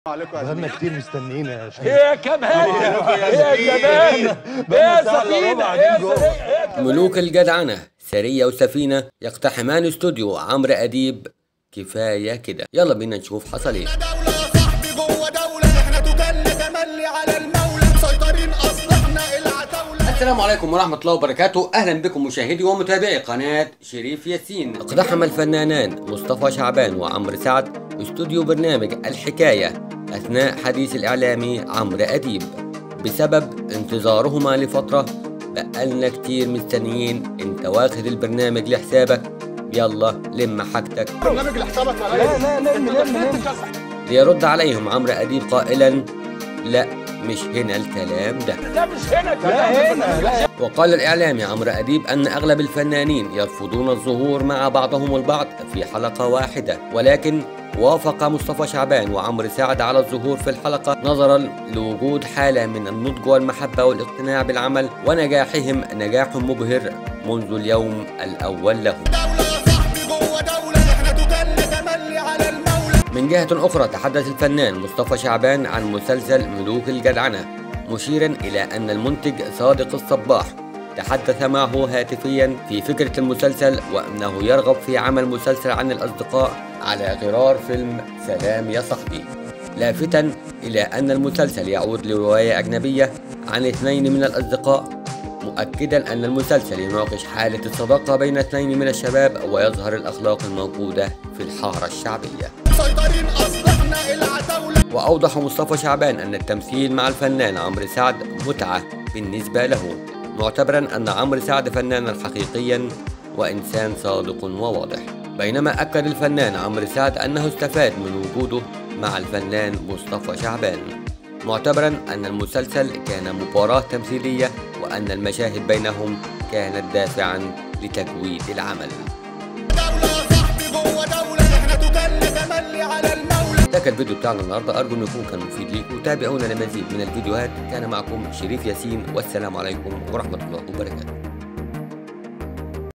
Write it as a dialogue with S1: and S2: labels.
S1: عليكم يا
S2: بقالنا
S1: زميلي
S2: كتير مستنيين يا شيخ
S3: ايه يا كمان ايه يا جمال ايه يا سفينه ايه يا سفينه
S4: ملوك الجدعنة سرية وسفينة يقتحمان استوديو عمرو أديب كفاية كده يلا بينا نشوف حصل ايه
S5: دولة صاحبي جوه دولة احنا تجل تملي على المولى مسيطرين اصل احنا العتاولة
S4: السلام عليكم ورحمة الله وبركاته أهلا بكم مشاهدي ومتابعي قناة شريف ياسين اقتحم الفنانان مصطفى شعبان وعمرو سعد استوديو برنامج الحكاية أثناء حديث الإعلامي عمرو أديب بسبب انتظارهما لفترة بقالنا كتير مستنيين انت واخد البرنامج لحسابك يلا لم حاجتك
S1: برنامج لحسابك ولا ايه؟
S4: ليرد عليهم عمرو أديب قائلا لا مش هنا الكلام ده
S3: لا مش هنا لا هنا لا
S4: وقال الإعلامي عمرو أديب أن أغلب الفنانين يرفضون الظهور مع بعضهم البعض في حلقة واحدة ولكن وافق مصطفى شعبان وعمرو سعد على الظهور في الحلقة نظرا لوجود حالة من النضج والمحبة والاقتناع بالعمل ونجاحهم نجاح مبهر منذ اليوم الأول لهم
S5: دولة صاحبي جوه دولة احنا تجل تملي على المولى
S4: من جهة أخرى تحدث الفنان مصطفى شعبان عن مسلسل ملوك الجدعنة مشيرا إلى أن المنتج صادق الصباح تحدث معه هاتفيا في فكرة المسلسل وأنه يرغب في عمل مسلسل عن الأصدقاء على غرار فيلم سلام يا صاحبي لافتا إلى أن المسلسل يعود لرواية أجنبية عن اثنين من الأصدقاء مؤكدا أن المسلسل يناقش حالة الصداقة بين اثنين من الشباب ويظهر الأخلاق الموجودة في الحارة الشعبية
S5: مسيطرين اصل احنا العتاولة
S4: وأوضح مصطفى شعبان أن التمثيل مع الفنان عمرو سعد متعة بالنسبة له معتبرا أن عمرو سعد فنانا حقيقيا وإنسان صادق وواضح بينما أكد الفنان عمرو سعد أنه استفاد من وجوده مع الفنان مصطفى شعبان معتبرا أن المسلسل كان مباراة تمثيلية وأن المشاهد بينهم كانت دافعا لتجويد العمل
S5: دولة صاحبي جوه دولة احنا تجل تملي على المولى
S4: ده كان الفيديو بتاعنا النهارده ارجو انه يكون كان مفيد ليكم تابعونا لمزيد من الفيديوهات كان معكم شريف ياسين والسلام عليكم ورحمه الله وبركاته